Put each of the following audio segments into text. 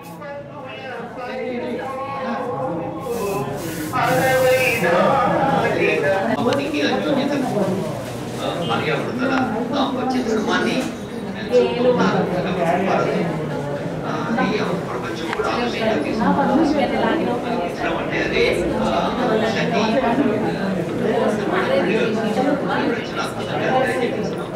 అవనికి అన్యోన్యతకు ఆ, భార్యాభర్తల దాంపత్య ధర్మాన్ని చూపుతున్నారు. కాబట్టి ఆ, అది ప్రపంచం కూడా ఆలోచనగా తీసుకుంటుంది. ఇస్లాం అంటే అదే ఆ, శక్తి, రచనాత్మకంగా అదే చేస్తున్నాం.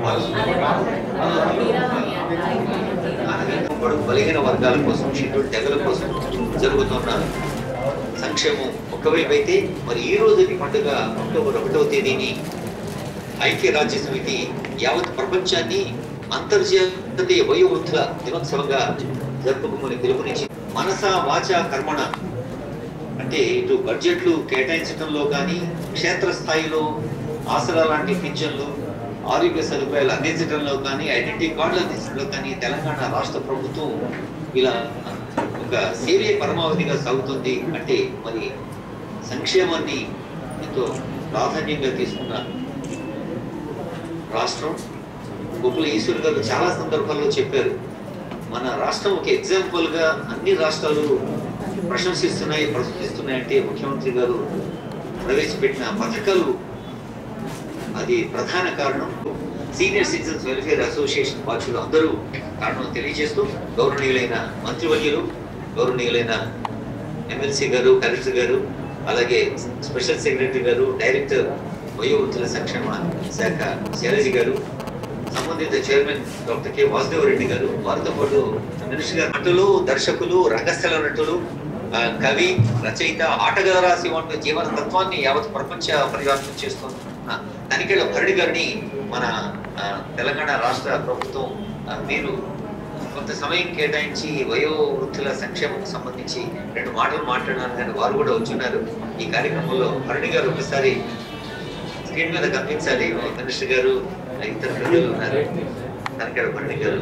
అనగా బడుగు బలహీన వర్గాల కోసం షెడ్యూల్ తెగల కోసం జరుగుతున్న సంక్షేమం ఒకవైపు అయితే మరి ఈ రోజుకి పండుగ అక్టోబర్ ఒకటవ తేదీని ఐక్యరాజ్య సమితి యావత్ ప్రపంచాన్ని అంతర్జాతీయ వయోవృద్ధుల దినోత్సవంగా జరుపుకోమని పిలుపునిచ్చి మనస వాచ కర్మణ అంటే ఇటు బడ్జెట్లు కేటాయించడంలో కానీ క్షేత్రస్థాయిలో ఆసరా లాంటి పింఛన్లు ఆరోగ్య సదుపాయాలు అందించడంలో కానీ ఐడెంటిటీ కార్డులు అందించడంలో కానీ తెలంగాణ రాష్ట్ర ప్రభుత్వం ఇలా ఒక సేవే పరమావధిగా సాగుతుంది అంటే మరి సంక్షేమాన్ని ఎంతో ప్రాధాన్యంగా తీసుకున్న రాష్ట్రం గొప్పల ఈశ్వర్ గారు చాలా సందర్భాల్లో చెప్పారు మన రాష్ట్రం ఒక ఎగ్జాంపుల్ గా అన్ని రాష్ట్రాలు ప్రశంసిస్తున్నాయి ప్రశంసిస్తున్నాయి అంటే ముఖ్యమంత్రి గారు ప్రవేశపెట్టిన పథకాలు అది ప్రధాన కారణం సీనియర్ సిటిజన్స్ వెల్ఫేర్ అసోసియేషన్ బాధ్యులు అందరూ కారణం తెలియజేస్తూ గౌరవనీయులైన మంత్రివర్యులు గౌరవనీయులైన ఎమ్మెల్సీ గారు కలెక్టర్ గారు అలాగే స్పెషల్ సెక్రటరీ గారు డైరెక్టర్ వయోవృద్ధుల సంక్షేమ శాఖ శైలజ గారు సంబంధిత చైర్మన్ డాక్టర్ కె వాసుదేవరెడ్డి గారు వారితో పాటు మినిస్టర్ గారు నటులు దర్శకులు రంగస్థల నటులు ఆ, కవి రచయిత ఆటగార రాసి వంటి జీవన తత్వాన్ని యావత్ ప్రపంచ పరివ్యాప్తం చేస్తున్న తనిఖీల భరణి గారిని మన ఆ, తెలంగాణ రాష్ట్ర ప్రభుత్వం ఆ, మీరు కొంత సమయం కేటాయించి వయో వృద్ధుల సంక్షేమం సంబంధించి రెండు మాటలు మాట్లాడారు కానీ వారు కూడా వచ్చున్నారు ఈ కార్యక్రమంలో భరణి గారు ఒకసారి స్క్రీన్ మీద కనిపించాలి మినిస్టర్ గారు ఇతర ప్రజలు ఉన్నారు తనకాడ భరణి గారు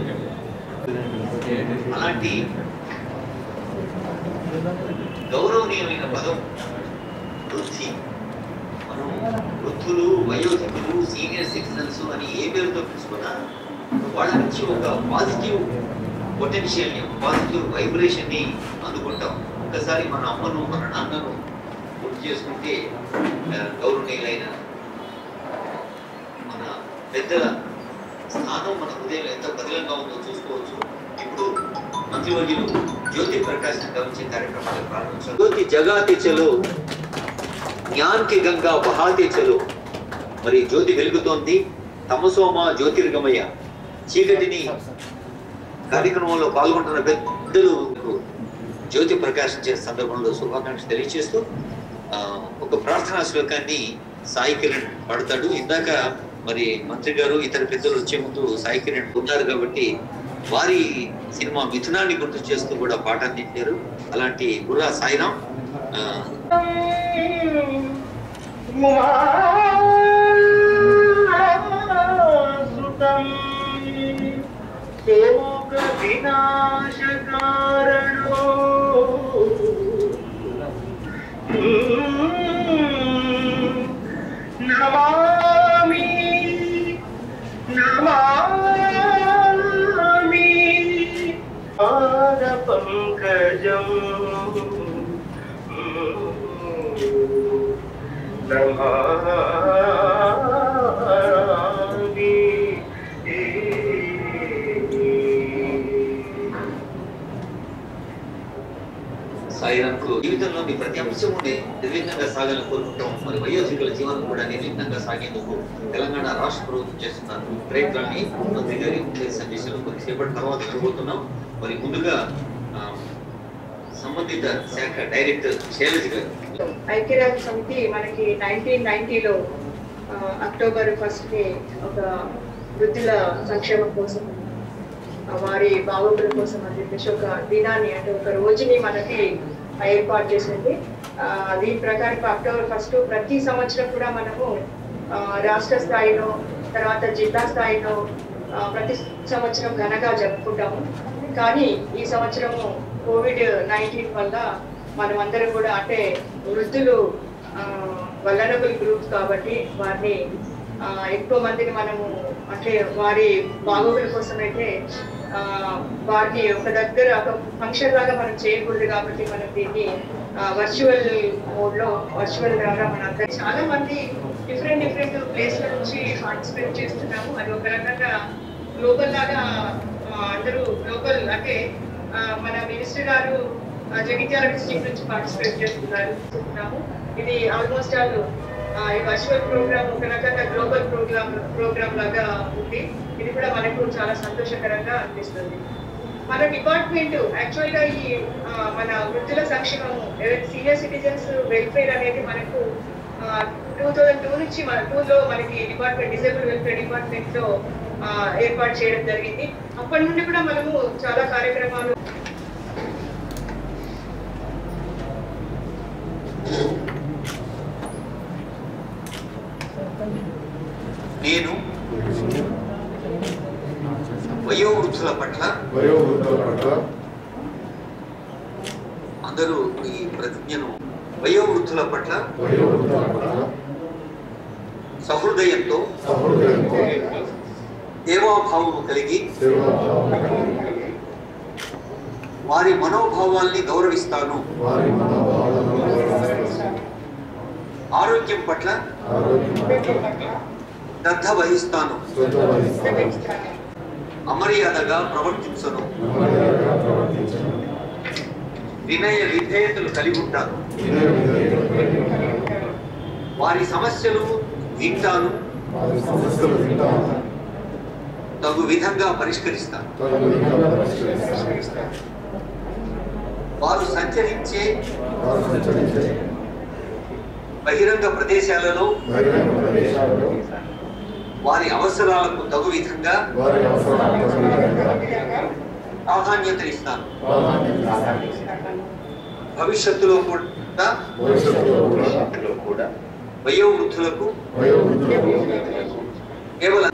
అలాంటి గౌరవనీయమైన పదం వృద్ధి మనం వృద్ధులు వయోధికులు సీనియర్ సిటిజన్స్ అని ఏ పేరుతో పిలుచుకున్నా వాళ్ళ నుంచి ఒక పాజిటివ్ పొటెన్షియల్ ని పాజిటివ్ వైబ్రేషన్ ని అందుకుంటాం ఒక్కసారి మన అమ్మను మన నాన్నను గుర్తు చేసుకుంటే ఆ, గౌరవనీయులైన మన పెద్దల స్థానం మన హృదయం ఎంత బదిలంగా ఉందో చూసుకోవచ్చు ఇప్పుడు మంత్రివర్యులు జ్యోతి ప్రకాశం గమనించే కార్యక్రమాలు ప్రారంభించారు జ్యోతి జగాతి చలో జ్ఞాన్ కి గంగా బహాతే చలో మరి జ్యోతి వెలుగుతోంది తమసోమ జ్యోతిర్గమయ చీకటిని కార్యక్రమంలో పాల్గొంటున్న పెద్దలు జ్యోతి ప్రకాశించే సందర్భంలో శుభాకాంక్షలు తెలియజేస్తూ ఆ, ఒక ప్రార్థనా శ్లోకాన్ని సాయి కిరణ్ పాడతాడు ఇందాక మరి మంత్రి గారు ఇతర పెద్దలు వచ్చే ముందు సాయి కిరణ్ ఉన్నారు కాబట్టి వారి సినిమా మిథునాన్ని గుర్తు చేస్తూ కూడా పాట అందించారు అలాంటి గుర్రా సాయిరాం ఆ, సుతం శోక వినాశకారణో నమామి నమామి పాద పంకజం నమామి సాయిరాంకు జీవితంలోని ప్రతి అంశము నిర్విఘ్నంగా సాగాలని కోరుకుంటాం మరి వయోధికుల జీవనం కూడా నిర్విఘ్నంగా సాగేందుకు తెలంగాణ రాష్ట్ర ప్రభుత్వం చేస్తున్న ప్రయత్నాన్ని మంత్రి గారి ముఖ్య సందేశాలు కొద్దిసేపటి తర్వాత వినబోతున్నాం మరి ముందుగా ఆ, సంబంధిత శాఖ డైరెక్టర్ శైలజ్ గారు ఐక్యరాజ్య సమితి మనకి నైన్టీన్ నైన్టీలో అక్టోబర్ ఫస్ట్ని ఒక వృద్ధుల సంక్షేమం కోసం ఆ, వారి బాగోగుల కోసం అని చెప్పేసి ఒక దినాన్ని అంటే ఒక రోజుని మనకి ఏర్పాటు చేసింది ఆ, దీని ప్రకారం అక్టోబర్ ఫస్ట్ ప్రతి సంవత్సరం కూడా మనము ఆ, రాష్ట్ర స్థాయిలో తర్వాత జిల్లా స్థాయిలో ఆ, ప్రతి సంవత్సరం ఘనంగా జరుపుకుంటాము కానీ ఈ సంవత్సరము కోవిడ్ నైన్టీన్ వల్ల మనమందరం కూడా అంటే వృద్ధులు వలరబుల్ గ్రూప్స్ కాబట్టి వారిని ఆ, ఎక్కువ మందిని మనము అంటే వారి బాగోగుల కోసం అయితే ఆ, వారిని ఒక దగ్గర ఒక ఫంక్షన్ లాగా మనం చేయకూడదు కాబట్టి మనం దీన్ని వర్చువల్ మోడ్ లో వర్చువల్ ద్వారా మన అందరి చాలా మంది డిఫరెంట్ డిఫరెంట్ ప్లేస్ల నుంచి పార్టిసిపేట్ చేస్తున్నాము అది ఒక రకంగా గ్లోబల్ లాగా ఆ, అందరూ గ్లోబల్ అంటే ఆ, మన మినిస్టర్ గారు ఆ, జగిత్యాల డిస్ట్రిక్ట్ నుంచి పార్టిసిపేట్ చేస్తున్నారు చేస్తున్నాము. ఇది ఆల్మోస్ట్ ఆల్ ఈ వర్చువల్ ప్రోగ్రామ్ ఒక రకంగా గ్లోబల్ ప్రోగ్రామ్ ప్రోగ్రామ్ లాగా ఉంది ఇది కూడా మనకు చాలా సంతోషకరంగా అనిపిస్తుంది మన డిపార్ట్మెంట్ యాక్చువల్ గా ఈ ఆ, మన వృద్ధుల సంక్షేమం సీనియర్ సిటిజన్స్ వెల్ఫేర్ అనేది మనకు టూ థౌజండ్ టూ నుంచి మన టూ లో మనకి డిపార్ట్మెంట్ డిసేబుల్ వెల్ఫేర్ డిపార్ట్మెంట్ లో ఆ, ఏర్పాటు చేయడం జరిగింది అప్పటి నుండి కూడా మనము చాలా కార్యక్రమాలు నేను వయోవృద్ధుల పట్ల వయోవృద్ధుల పట్ల అందరూ ఈ ప్రతిజ్ఞను వయోవృద్ధుల పట్ల వయోవృద్ధుల పట్ల సహృదయంతో సహృదయంతో సేవాభావము కలిగి సేవాభావం కలిగి వారి మనోభావాల్ని గౌరవిస్తాను వారి మనోభావాలను గౌరవిస్తాను. ఆరోగ్యం పట్ల ఆరోగ్యం పట్ల శ్రద్ధ వహిస్తాను శ్రద్ధ వహిస్తాను. అమర్యాదగా ప్రవర్తించను మర్యాదగా ప్రవర్తించను. వినయ విధేయతలు కలిగి ఉంటాను వినయ విధేయతలు కలిగి ఉంటాను. వారి సమస్యలు వింటాను వారి సమస్యలు వింటాను. తగు విధంగా పరిష్కరిస్తాను తగు విధంగా పరిష్కరిస్తాను. వారు సంచరించే వారు సంచరించే బహిరంగ ప్రదేశాలలో బహిరంగ ప్రదేశాలలో వారి అవసరాలకు తగు విధంగా వారి అవసరాలకు తగు విధంగా ప్రాధాన్యతనిస్తాను ప్రాధాన్యత భవిష్యత్తులో కూడా భవిష్యత్తులో కూడా వయోవృద్ధులకు వయోవృద్ధులకు కేవలం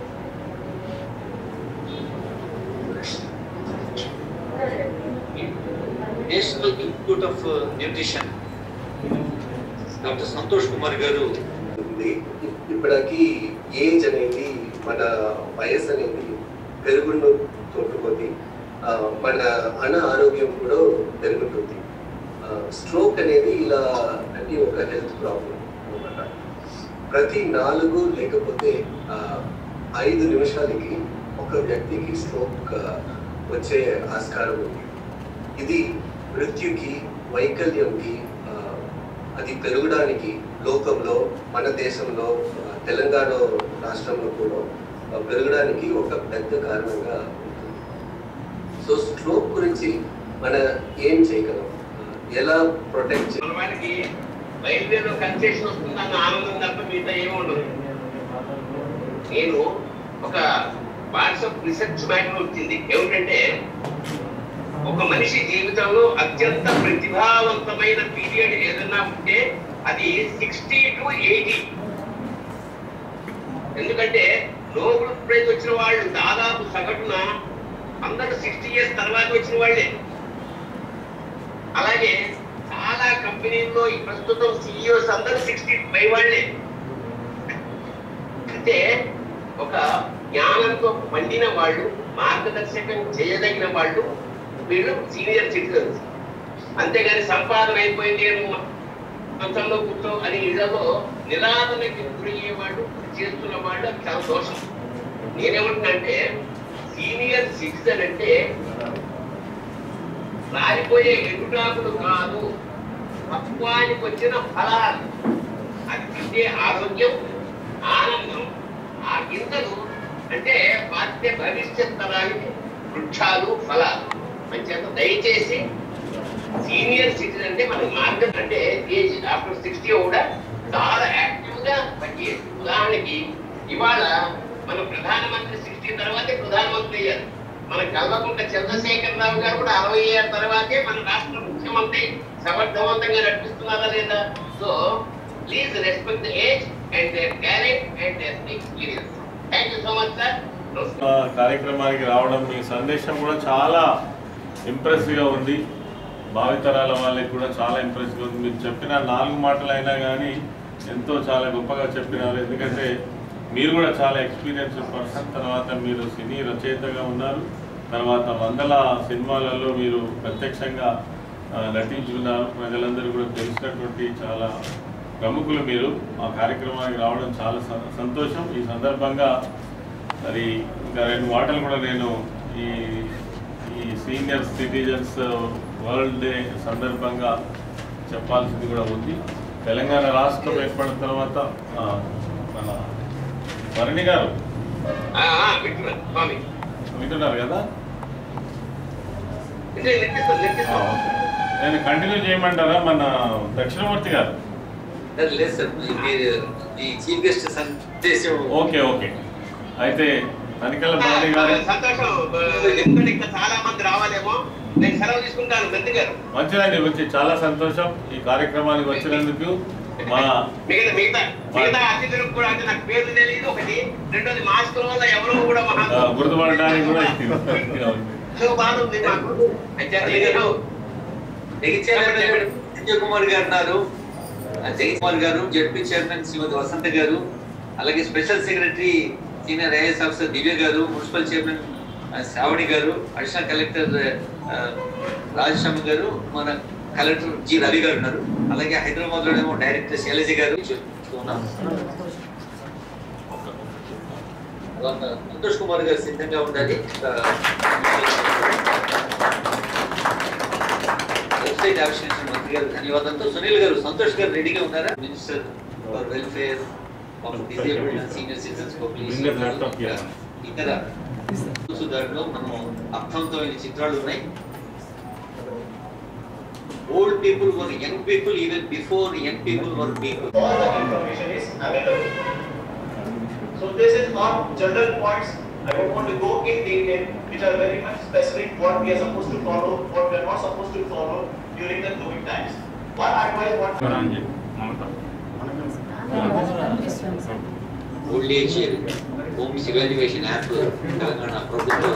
national institute of nutrition doctor Santosh Kumar గారు ఉంది ఇప్పటికి ఏజ్ అనేది మన వయసు అనేది పెరుగును తోటి ఆ, మన అన ఆరోగ్యం కూడా పెరుగుతుంది స్ట్రోక్ అనేది ఇలా అది ఒక హెల్త్ ప్రాబ్లం అనమాట ప్రతి నాలుగు లేకపోతే ఆ, ఐదు నిమిషాలకి ఒక వ్యక్తికి స్ట్రోక్ వచ్చే ఆస్కారం ఉంది ఇది మృత్యుకి వైకల్యంకి ఆ, అది పెరగడానికి లోకంలో మన దేశంలో ఆ, తెలంగాణ రాష్ట్రంలో కూడా ఆ, పెరగడానికి ఒక పెద్ద కారణంగా ఉంటుంది సో స్ట్రోక్ గురించి మన ఏం చేయగలం ఆ, ఎలా ప్రొటెక్ట్ మన వాళ్ళకి రైల్వేలో కన్సెషన్ వస్తుందన్న ఆనందం తప్ప మిగతా ఏమి ఉండదు నేను ఒక వాట్సాప్ రీసెర్చ్ మ్యాటర్ వచ్చింది ఏమిటంటే ఒక మనిషి జీవితంలో అత్యంత ప్రతిభావంతమైన పీరియడ్ ఏదన్నా ఉంటే అది సిక్స్టీ టు ఎయిటీ ఎందుకంటే నోబెల్ ప్రైజ్ వచ్చిన వాళ్ళు దాదాపు సగటున అందరూ సిక్స్టీ ఇయర్స్ తర్వాత వచ్చిన వాళ్ళే అలాగే చాలా కంపెనీల్లో ఈ ప్రస్తుతం సిఇఓస్ అందరూ సిక్స్టీ ఫైవ్ వాళ్ళే అంటే ఒక జ్ఞానంతో పండిన వాళ్ళు మార్గదర్శకం చేయదగిన వాళ్ళు వీళ్ళు సీనియర్ సిటిజన్స్ అంతేగాని సంపాదన అయిపోయింది నేను మంచంలో కూర్చో అని ఇళ్లలో నిరాదనకి గురయ్యే వాళ్ళు చేస్తున్న వాళ్ళు అది చాలా దోషం నేనేమంటున్నానంటే సీనియర్ సిటిజన్ అంటే రాలిపోయే ఎండుటాకులు కాదు తత్వానికి వచ్చిన ఫలాలు అది తింటే ఆరోగ్యం ఆనందం ఆ గింజలు అంటే వాటి భవిష్యత్ తరానికి వృక్షాలు ఫలాలు మంచిగా దయచేసి సీనియర్ సిటిజన్ అంటే మనకి మార్గం అంటే ఏజ్ ఆఫ్టర్ సిక్స్టీ కూడా చాలా యాక్టివ్ గా పనిచేయాలి ఉదాహరణకి ఇవాళ మన ప్రధానమంత్రి సిక్స్టీ తర్వాతే ప్రధానమంత్రి అయ్యారు మన కల్వకుంట చంద్రశేఖర్ రావు గారు కూడా అరవై ఏళ్ళ తర్వాతే మన రాష్ట్ర ముఖ్యమంత్రి సమర్థవంతంగా నడిపిస్తున్నారా లేదా so please respect the age and their talent and their experience thank you so much sir ఆ కార్యక్రమానికి రావడం మీ సందేశం కూడా చాలా ఇంప్రెసివ్గా ఉంది భావితరాల వాళ్ళకి కూడా చాలా ఇంప్రెసివ్గా ఉంది మీరు చెప్పిన నాలుగు మాటలు అయినా కానీ ఎంతో చాలా గొప్పగా చెప్పినారు ఎందుకంటే మీరు కూడా చాలా ఎక్స్పీరియన్స్ పర్సన్ తర్వాత మీరు సినీ రచయితగా ఉన్నారు తర్వాత వందల సినిమాలలో మీరు ప్రత్యక్షంగా ఆ, నటించి ఉన్నారు ప్రజలందరూ కూడా తెలిసినటువంటి చాలా ప్రముఖులు మీరు ఆ కార్యక్రమానికి రావడం చాలా సం- సంతోషం ఈ సందర్భంగా మరి ఇంకా రెండు మాటలు కూడా నేను ఈ ఈ సీనియర్ సిటిజన్స్ వరల్డ్ డే సందర్భంగా చెప్పాల్సింది కూడా ఉంది తెలంగాణ రాష్ట్రం ఏర్పడిన తర్వాత ఆ, మన భరణి గారు ఆ, ఆ, వింటున్నా స్వామి వింటున్నారు కదా అంటే లెక్కిస్తాను ఆ, లెక్కిస్తాను ఓకే. నేను కంటిన్యూ చేయమంటారా మన దక్షిణమూర్తి గారు లేదు సార్ మీరు ఈ చీఫ్ గెస్ట్ సందేశం ఓకే ఓకే అయితే తనికల భరణి గారు సంతోషం ఎందుకంటే ఇంకా చాలా మంది రావాలేమో నేను సెలవు తీసుకుంటాను నంది గారు మంచిదండి వచ్చి చాలా సంతోషం ఈ కార్యక్రమానికి వచ్చినందుకు మా మిగతా మిగతా మిగతా అతిథులకు కూడా అంటే నాకు పేరు తెలియదు ఒకటి రెండోది మాస్క్ వల్ల ఎవరో కూడా మహా ఆ, గుర్తుపడడానికి కూడా సో బాగుంది మాకు అయితే నేను జగిత్యాల సంజయ్ కుమార్ గారు ఉన్నారు ఆ జగన్ కుమార్ గారు జడ్పీ చైర్మన్ శ్రీమతి వసంత గారు అలాగే special secretary senior IAS officer Divya గారు మున్సిపల్ చైర్మన్ ఆ, శ్రావణి గారు అడిషనల్ కలెక్టర్ ఆ, రాజశ్యామ గారు మన కలెక్టర్ జి రవి గారు ఉన్నారు అలాగే హైదరాబాద్ లో ఏమో డైరెక్టర్ శైలజ గారు చెప్తున్నాం తర్వాత సంతోష్ కుమార్ గారు సిద్ధంగా ఉండాలి ఆ, వెబ్సైట్ ఆవిష్కరించిన మంత్రి గారు ధన్యవాదాలతో సునీల్ గారు సంతోష్ గారు రెడీగా ఉన్నారా minister for welfare of disabled and senior citizens Finger laptop here. ఇతర దాంట్లో మనం అర్థంతో చిత్రాలు ఉన్నాయి old people were young people even before young people were people all the information is available. So this is not general points. I don't want to go in detail, which are very much specific what we are supposed to follow, what we are not supposed to follow during the COVID times. One advice, what old age homes evaluation app Telangana ప్రభుత్వ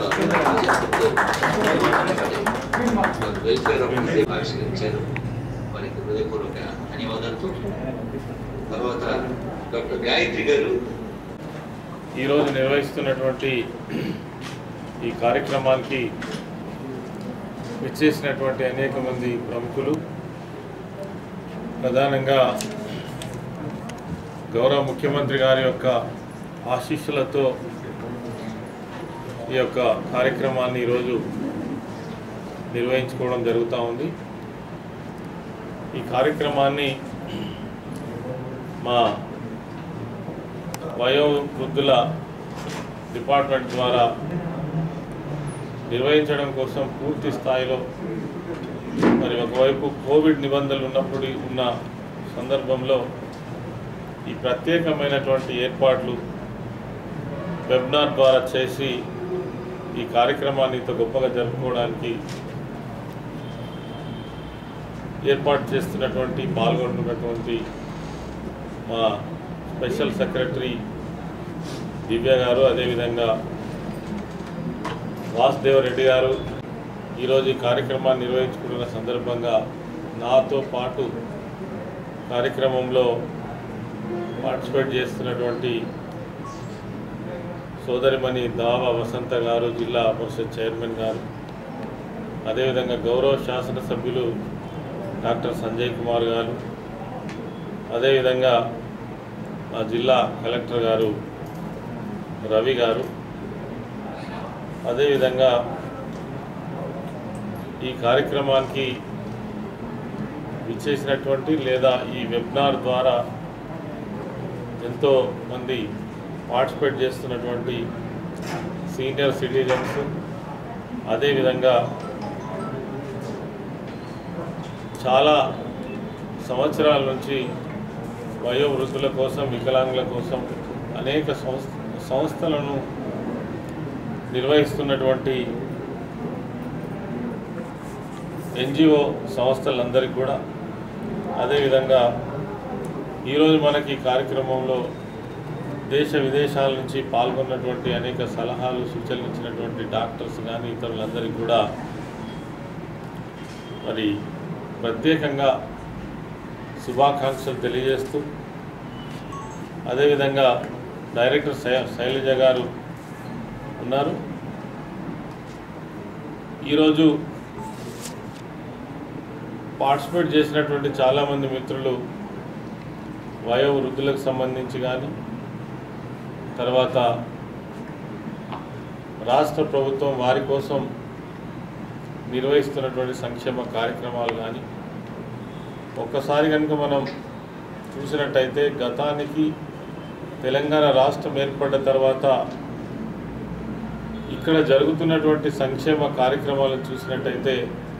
welfare of ఆవిష్కరించారు వారికి హృదయపూర్వక ధన్యవాదాలతో తర్వాత doctor Gayatri గారు ఈరోజు నిర్వహిస్తున్నటువంటి ఈ కార్యక్రమానికి విచ్చేసినటువంటి అనేక మంది ప్రముఖులు ప్రధానంగా గౌరవ ముఖ్యమంత్రి గారి యొక్క ఆశీస్సులతో ఈ యొక్క కార్యక్రమాన్ని ఈరోజు నిర్వహించుకోవడం జరుగుతూ ఉంది ఈ కార్యక్రమాన్ని మా వయో వృద్ధుల డిపార్ట్మెంట్ ద్వారా నిర్వహించడం కోసం పూర్తి స్థాయిలో మరి ఒకవైపు కోవిడ్ నిబంధనలు ఉన్నప్పుడు ఉన్న సందర్భంలో ఈ ప్రత్యేకమైనటువంటి ఏర్పాట్లు వెబినార్ ద్వారా చేసి ఈ కార్యక్రమాన్ని ఇంత గొప్పగా జరుపుకోవడానికి ఏర్పాటు చేస్తున్నటువంటి పాల్గొంటున్నటువంటి మా స్పెషల్ సెక్రటరీ దివ్య గారు అదేవిధంగా వాసుదేవరెడ్డి గారు ఈరోజు ఈ కార్యక్రమాన్ని నిర్వహించుకుంటున్న సందర్భంగా నాతో పాటు కార్యక్రమంలో పార్టిసిపేట్ చేస్తున్నటువంటి సోదరిమణి దావా వసంత గారు జిల్లా పరిషత్ చైర్మన్ గారు అదేవిధంగా గౌరవ శాసనసభ్యులు డాక్టర్ సంజయ్ కుమార్ గారు అదేవిధంగా మా జిల్లా కలెక్టర్ గారు రవి గారు అదేవిధంగా ఈ కార్యక్రమానికి విచ్చేసినటువంటి లేదా ఈ వెబినార్ ద్వారా ఎంతో మంది పార్టిసిపేట్ చేస్తున్నటువంటి సీనియర్ సిటిజన్స్ అదేవిధంగా చాలా సంవత్సరాల నుంచి వయోవృద్ధుల కోసం వికలాంగుల కోసం అనేక సంస్థ సంస్థలను నిర్వహిస్తున్నటువంటి ఎన్జిఓ సంస్థలందరికీ కూడా అదేవిధంగా ఈరోజు మనకి ఈ కార్యక్రమంలో దేశ విదేశాల నుంచి పాల్గొన్నటువంటి అనేక సలహాలు సూచనలు ఇచ్చినటువంటి డాక్టర్స్ కానీ ఇతరులందరికీ కూడా మరి ప్రత్యేకంగా శుభాకాంక్షలు తెలియజేస్తూ అదేవిధంగా డైరెక్టర్ శై శైలజ గారు ఉన్నారు ఈరోజు పార్టిసిపేట్ చేసినటువంటి చాలామంది మిత్రులు వయో వృద్ధులకు సంబంధించి కానీ తర్వాత రాష్ట్ర ప్రభుత్వం వారి కోసం నిర్వహిస్తున్నటువంటి సంక్షేమ కార్యక్రమాలు కానీ ఒక్కసారి కనుక మనం చూసినట్టయితే గతానికి తెలంగాణ రాష్ట్రం ఏర్పడ్డ తర్వాత ఇక్కడ జరుగుతున్నటువంటి సంక్షేమ కార్యక్రమాలను చూసినట్టయితే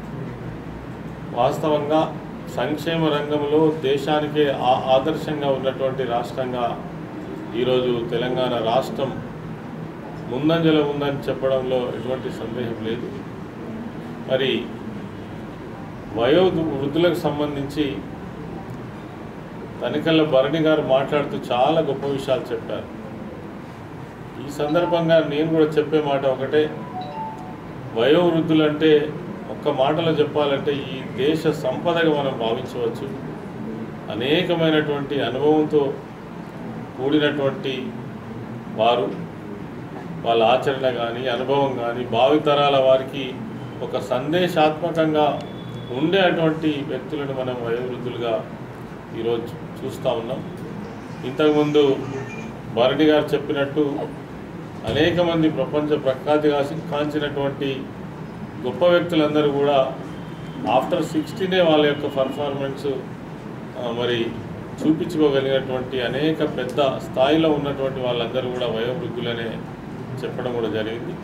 వాస్తవంగా సంక్షేమ రంగంలో దేశానికే ఆ- ఆదర్శంగా ఉన్నటువంటి రాష్ట్రంగా ఈరోజు తెలంగాణ రాష్ట్రం ముందంజలో ఉందని చెప్పడంలో ఎటువంటి సందేహం లేదు మరి వయో వృద్ధులకు సంబంధించి తనికల్ల భరణి గారు మాట్లాడుతూ చాలా గొప్ప విషయాలు చెప్పారు ఈ సందర్భంగా నేను కూడా చెప్పే మాట ఒకటే వయో వృద్ధులు అంటే ఒక్క మాటలో చెప్పాలంటే ఈ దేశ సంపదగా మనం భావించవచ్చు అనేకమైనటువంటి అనుభవంతో కూడినటువంటి వారు వాళ్ళ ఆచరణ కానీ అనుభవం కానీ భావితరాల వారికి ఒక సందేశాత్మకంగా ఉండేటువంటి వ్యక్తులను మనం వయోవృద్ధులుగా ఈరోజు చూస్తూ ఉన్నాం ఇంతకుముందు భరణి గారు చెప్పినట్టు అనేక మంది ప్రపంచ ప్రఖ్యాతి కాసి- కాంచినటువంటి గొప్ప వ్యక్తులందరూ కూడా ఆఫ్టర్ సిక్స్టీనే వాళ్ళ యొక్క పర్ఫార్మెన్స్ మరి చూపించుకోగలిగినటువంటి అనేక పెద్ద స్థాయిలో ఉన్నటువంటి వాళ్ళందరూ కూడా వయోవృద్ధులనే చెప్పడం కూడా జరిగింది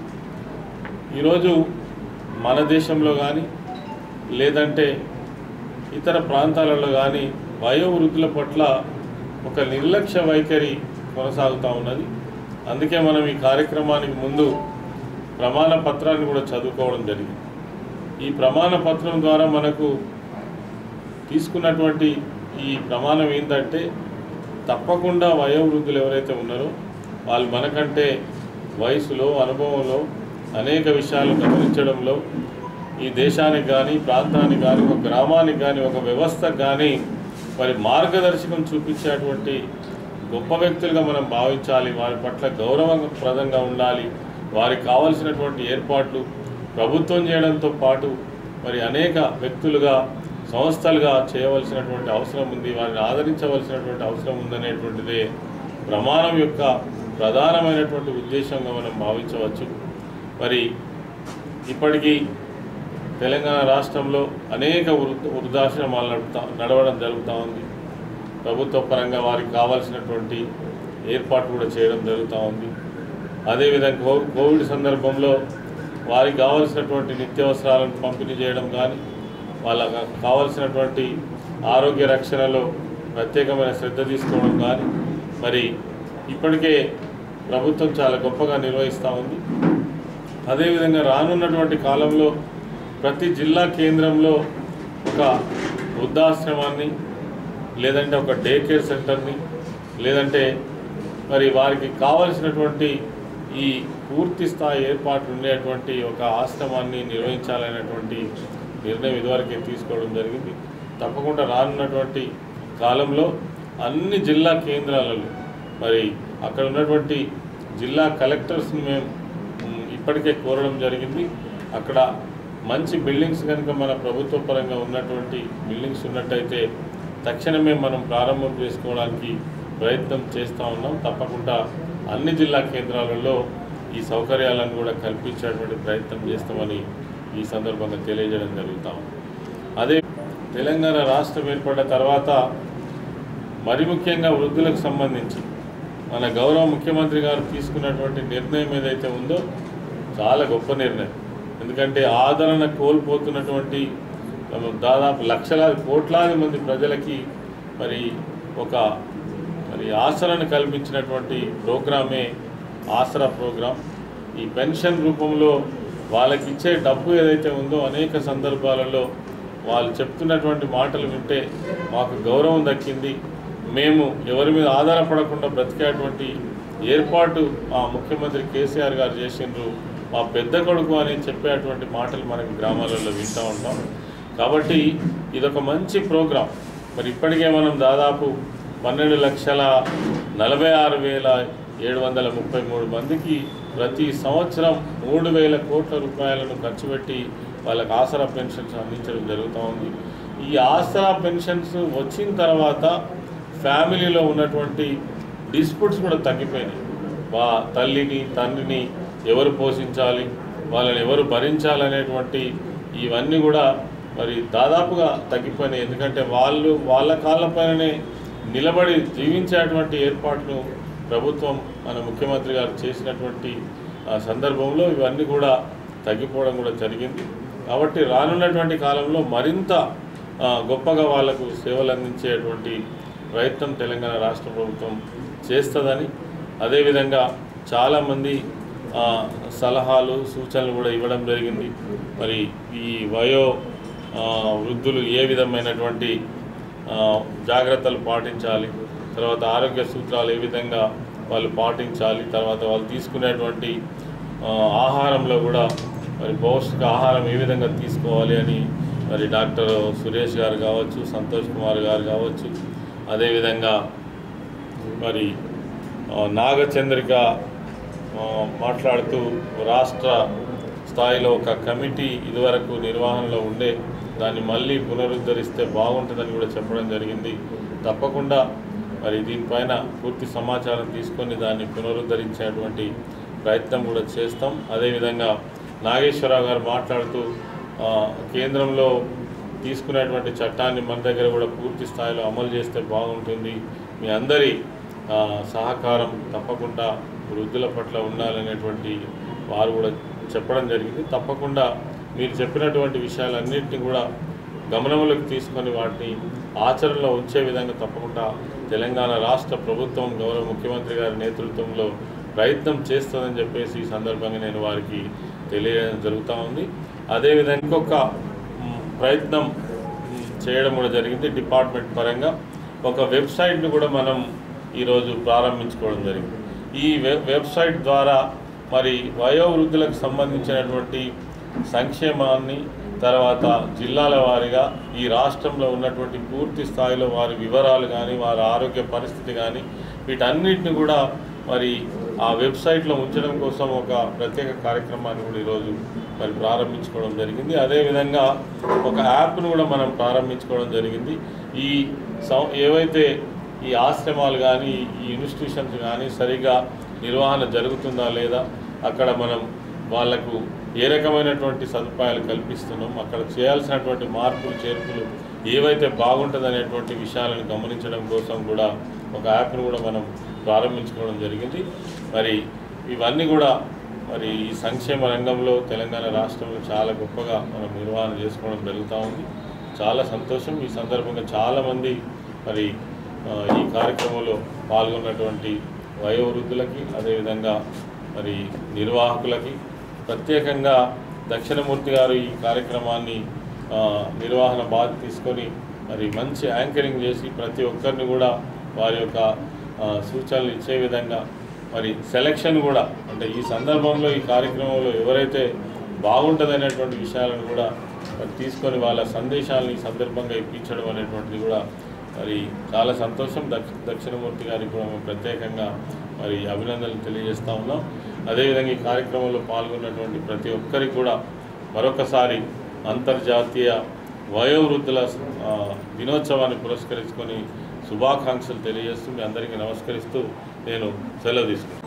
ఈరోజు మన దేశంలో కానీ లేదంటే ఇతర ప్రాంతాలలో కానీ వయోవృద్ధుల పట్ల ఒక నిర్లక్ష్య వైఖరి కొనసాగుతూ ఉన్నది అందుకే మనం ఈ కార్యక్రమానికి ముందు ప్రమాణ పత్రాన్ని కూడా చదువుకోవడం జరిగింది ఈ ప్రమాణ పత్రం ద్వారా మనకు తీసుకున్నటువంటి ఈ ప్రమాణం ఏంటంటే తప్పకుండా వయోవృద్ధులు ఎవరైతే ఉన్నారో వాళ్ళు మనకంటే వయసులో అనుభవంలో అనేక విషయాలు గమనించడంలో ఈ దేశానికి కానీ ప్రాంతానికి కానీ ఒక గ్రామానికి కానీ ఒక వ్యవస్థకు కానీ మరి మార్గదర్శకం చూపించేటువంటి గొప్ప వ్యక్తులుగా మనం భావించాలి వారి పట్ల గౌరవప్రదంగా ఉండాలి వారికి కావలసినటువంటి ఏర్పాట్లు ప్రభుత్వం చేయడంతో పాటు మరి అనేక వ్యక్తులుగా సంస్థలుగా చేయవలసినటువంటి అవసరం ఉంది వారిని ఆదరించవలసినటువంటి అవసరం ఉందనేటువంటిదే ప్రమాణం యొక్క ప్రధానమైనటువంటి ఉద్దేశంగా మనం భావించవచ్చు మరి ఇప్పటికీ తెలంగాణ రాష్ట్రంలో అనేక వృద్ధ వృద్ధాశ్రమాలు నడుపుతా నడవడం జరుగుతూ ఉంది ప్రభుత్వ పరంగా వారికి కావాల్సినటువంటి ఏర్పాటు కూడా చేయడం జరుగుతూ ఉంది అదేవిధంగా కో కోవిడ్ సందర్భంలో వారికి కావాల్సినటువంటి నిత్యావసరాలను పంపిణీ చేయడం కానీ వాళ్ళకి కావాల్సినటువంటి ఆరోగ్య రక్షణలో ప్రత్యేకమైన శ్రద్ధ తీసుకోవడం కానీ మరి ఇప్పటికే ప్రభుత్వం చాలా గొప్పగా నిర్వహిస్తూ ఉంది అదేవిధంగా రానున్నటువంటి కాలంలో ప్రతి జిల్లా కేంద్రంలో ఒక వృద్ధాశ్రమాన్ని లేదంటే ఒక డే కేర్ సెంటర్ని లేదంటే మరి వారికి కావలసినటువంటి ఈ పూర్తి స్థాయి ఏర్పాట్లు ఉండేటువంటి ఒక ఆశ్రమాన్ని నిర్వహించాలనేటువంటి నిర్ణయం ఇదివరకే తీసుకోవడం జరిగింది తప్పకుండా రానున్నటువంటి కాలంలో అన్ని జిల్లా కేంద్రాలలో మరి అక్కడ ఉన్నటువంటి జిల్లా కలెక్టర్స్ని మేము మ్, ఇప్పటికే కోరడం జరిగింది అక్కడ మంచి బిల్డింగ్స్ కనుక మన ప్రభుత్వ పరంగా ఉన్నటువంటి బిల్డింగ్స్ ఉన్నట్టయితే తక్షణమే మనం ప్రారంభం చేసుకోవడానికి ప్రయత్నం చేస్తూ ఉన్నాం తప్పకుండా అన్ని జిల్లా కేంద్రాలలో ఈ సౌకర్యాలను కూడా కల్పించేటువంటి ప్రయత్నం చేస్తామని ఈ సందర్భంగా తెలియజేయడం జరుగుతాం అదే తెలంగాణ రాష్ట్రం ఏర్పడ్డ తర్వాత మరి ముఖ్యంగా వృద్ధులకు సంబంధించి మన గౌరవ ముఖ్యమంత్రి గారు తీసుకున్నటువంటి నిర్ణయం ఏదైతే ఉందో చాలా గొప్ప నిర్ణయం ఎందుకంటే ఆదరణ కోల్పోతున్నటువంటి దాదాపు లక్షలాది కోట్లాది మంది ప్రజలకి మరి ఒక మరి ఆసరణ కల్పించినటువంటి ప్రోగ్రామే ఆసరా ప్రోగ్రాం ఈ పెన్షన్ రూపంలో వాళ్ళకి ఇచ్చే డబ్బు ఏదైతే ఉందో అనేక సందర్భాలలో వాళ్ళు చెప్తున్నటువంటి మాటలు వింటే మాకు గౌరవం దక్కింది మేము ఎవరి మీద ఆధారపడకుండా బ్రతికేటువంటి ఏర్పాటు మా ముఖ్యమంత్రి కేసీఆర్ గారు చేసిండ్రు మా పెద్ద కొడుకు అని చెప్పేటువంటి మాటలు మనకి గ్రామాలలో వింటూ ఉంటాం కాబట్టి ఇదొక మంచి ప్రోగ్రాం మరి ఇప్పటికే మనం దాదాపు పన్నెండు లక్షల నలభై ఆరు వేల ఏడు వందల ముప్పై మూడు మందికి ప్రతి సంవత్సరం మూడు వేల కోట్ల రూపాయలను ఖర్చు పెట్టి వాళ్ళకి ఆసరా పెన్షన్స్ అందించడం జరుగుతూ ఉంది ఈ ఆసరా పెన్షన్స్ వచ్చిన తర్వాత ఫ్యామిలీలో ఉన్నటువంటి డిస్ప్యూట్స్ కూడా తగ్గిపోయినాయి వా తల్లిని తండ్రిని ఎవరు పోషించాలి వాళ్ళని ఎవరు భరించాలనేటువంటి ఇవన్నీ కూడా మరి దాదాపుగా తగ్గిపోయినాయి ఎందుకంటే వాళ్ళు వాళ్ళ కాళ్ళపైననే నిలబడి జీవించేటువంటి ఏర్పాట్లు ప్రభుత్వం మన ముఖ్యమంత్రి గారు చేసినటువంటి ఆ, సందర్భంలో ఇవన్నీ కూడా తగ్గిపోవడం కూడా జరిగింది కాబట్టి రానున్నటువంటి కాలంలో మరింత ఆ, గొప్పగా వాళ్లకు సేవలు అందించేటువంటి ప్రయత్నం తెలంగాణ రాష్ట్ర ప్రభుత్వం చేస్తుందని అదేవిధంగా చాలామంది ఆ, సలహాలు సూచనలు కూడా ఇవ్వడం జరిగింది మరి ఈ వయో ఆ, వృద్ధులు ఏ విధమైనటువంటి ఆ, జాగ్రత్తలు పాటించాలి తర్వాత ఆరోగ్య సూత్రాలు ఏ విధంగా వాళ్ళు పాటించాలి తర్వాత వాళ్ళు తీసుకునేటువంటి ఆ, ఆహారంలో కూడా మరి పౌష్టిక ఆహారం ఏ విధంగా తీసుకోవాలి అని మరి డాక్టర్ సురేష్ గారు కావచ్చు సంతోష్ కుమార్ గారు కావచ్చు అదేవిధంగా మరి ఆ, నాగచంద్రిక ఆ, మాట్లాడుతూ రాష్ట్ర స్థాయిలో ఒక కమిటీ ఇదివరకు నిర్వహణలో ఉండే దాన్ని మళ్ళీ పునరుద్ధరిస్తే బాగుంటుందని కూడా చెప్పడం జరిగింది తప్పకుండా మరి దీనిపైన పూర్తి సమాచారం తీసుకొని దాన్ని పునరుద్ధరించేటువంటి ప్రయత్నం కూడా చేస్తాం అదేవిధంగా నాగేశ్వరరావు గారు మాట్లాడుతూ ఆ, కేంద్రంలో తీసుకునేటువంటి చట్టాన్ని మన దగ్గర కూడా పూర్తి స్థాయిలో అమలు చేస్తే బాగుంటుంది మీ అందరి ఆ, సహకారం తప్పకుండా వృద్ధుల పట్ల ఉండాలనేటువంటి వారు కూడా చెప్పడం జరిగింది తప్పకుండా మీరు చెప్పినటువంటి విషయాలన్నింటినీ కూడా గమనంలోకి తీసుకొని వాటిని ఆచరణలో ఉంచే విధంగా తప్పకుండా తెలంగాణ రాష్ట్ర ప్రభుత్వం గౌరవ ముఖ్యమంత్రి గారి నేతృత్వంలో ప్రయత్నం చేస్తుందని చెప్పేసి ఈ సందర్భంగా నేను వారికి తెలియజేయడం జరుగుతూ ఉంది అదేవిధంగా ఇంకొక మ్, ప్రయత్నం మ్, చేయడం కూడా జరిగింది డిపార్ట్మెంట్ పరంగా ఒక వెబ్సైట్ను కూడా మనం ఈరోజు ప్రారంభించుకోవడం జరిగింది ఈ వెబ్ వెబ్సైట్ ద్వారా మరి వయోవృద్ధులకు సంబంధించినటువంటి సంక్షేమాన్ని తర్వాత జిల్లాల వారీగా ఈ రాష్ట్రంలో ఉన్నటువంటి పూర్తి స్థాయిలో వారి వివరాలు కానీ వారి ఆరోగ్య పరిస్థితి కానీ వీటన్నిటిని కూడా మరి ఆ వెబ్సైట్లో ఉంచడం కోసం ఒక ప్రత్యేక కార్యక్రమాన్ని కూడా ఈరోజు మరి ప్రారంభించుకోవడం జరిగింది అదేవిధంగా ఒక యాప్ను కూడా మనం ప్రారంభించుకోవడం జరిగింది ఈ సం ఏవైతే ఈ ఆశ్రమాలు కానీ ఈ ఇన్స్టిట్యూషన్స్ కానీ సరిగా నిర్వహణ జరుగుతుందా లేదా అక్కడ మనం వాళ్లకు ఏ రకమైనటువంటి సదుపాయాలు కల్పిస్తున్నాం అక్కడ చేయాల్సినటువంటి మార్పులు చేర్పులు ఏవైతే బాగుంటుందనేటువంటి విషయాలను గమనించడం కోసం కూడా ఒక యాప్ను కూడా మనం ప్రారంభించుకోవడం జరిగింది మరి ఇవన్నీ కూడా మరి ఈ సంక్షేమ రంగంలో తెలంగాణ రాష్ట్రంలో చాలా గొప్పగా మనం నిర్వహణ చేసుకోవడం జరుగుతూ ఉంది చాలా సంతోషం ఈ సందర్భంగా చాలామంది మరి ఆ, ఈ కార్యక్రమంలో పాల్గొన్నటువంటి వయోవృద్ధులకి అదేవిధంగా మరి నిర్వాహకులకి ప్రత్యేకంగా దక్షిణమూర్తి గారు ఈ కార్యక్రమాన్ని ఆ, నిర్వహణ బాధ్యత తీసుకొని మరి మంచి యాంకరింగ్ చేసి ప్రతి ఒక్కరిని కూడా వారి యొక్క ఆ, సూచనలు ఇచ్చే విధంగా మరి సెలక్షన్ కూడా అంటే ఈ సందర్భంలో ఈ కార్యక్రమంలో ఎవరైతే బాగుంటుందనేటువంటి విషయాలను కూడా మరి తీసుకొని వాళ్ళ సందేశాలను ఈ సందర్భంగా ఇప్పించడం అనేటువంటిది కూడా మరి చాలా సంతోషం దక్ష దక్షిణమూర్తి గారికి కూడా మేము ప్రత్యేకంగా మరి అభినందనలు తెలియజేస్తా ఉన్నాం అదేవిధంగా ఈ కార్యక్రమంలో పాల్గొన్నటువంటి ప్రతి ఒక్కరికి కూడా మరొకసారి అంతర్జాతీయ వయోవృద్ధుల ఆ, దినోత్సవాన్ని పురస్కరించుకొని శుభాకాంక్షలు తెలియజేస్తూ మీ అందరికీ నమస్కరిస్తూ నేను సెలవు తీసుకుంటాను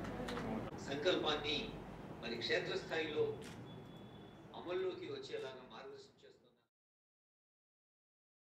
సంకల్పాన్ని మరి క్షేత్రస్థాయిలో అమల్లోకి వచ్చేలాగా